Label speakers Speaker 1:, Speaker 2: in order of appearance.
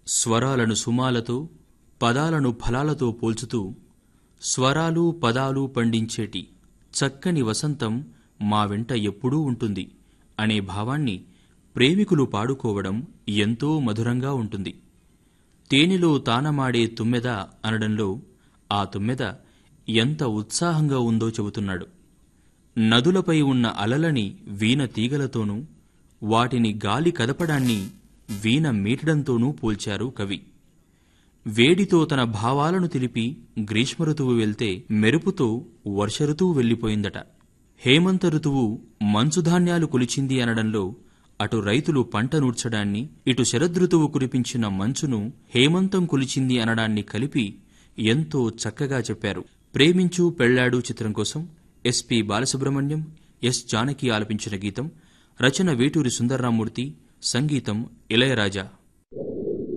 Speaker 1: స్వరాలను సుమాలతో పదాలను ఫలాలతో పోల్చుతూ స్వరాలు పదాలు పండించేటి చక్కని వసంతం మా వెంట ఎప్పుడూ ఉంటుంది అనే భావాన్ని ప్రేమికులు పాడుకోవడం ఎంతో మధురంగా ఉంటుంది తేనెలో తానమాడే తుమ్మెద అనడంలో ఆ తుమ్మెద ఎంత ఉత్సాహంగా ఉందో చెబుతున్నాడు నదులపై ఉన్న అలలని వీణ తీగలతోనూ వాటిని గాలి కదపడాన్ని వీణ మీటడంతోనూ పోల్చారు కవి వేడితో తన భావాలను తెలిపి గ్రీష్మ ఋతువు వెళ్తే మెరుపుతో వర్ష ఋతువు వెళ్ళిపోయిందట హేమంత ఋతువు మంచుధాన్యాలు కొలిచింది అనడంలో అటు రైతులు పంట నూర్చడాన్ని ఇటు శరదృతువు కురిపించిన మంచును హేమంతం కొలిచింది అనడాన్ని కలిపి ఎంతో చక్కగా చెప్పారు ప్రేమించు పెళ్లాడు చిత్రం కోసం ఎస్పి బాలసుబ్రహ్మణ్యం ఎస్ జానకి ఆలపించిన గీతం రచన వేటూరి సుందర్రామూర్తి సంగీతం ఇళయరాజా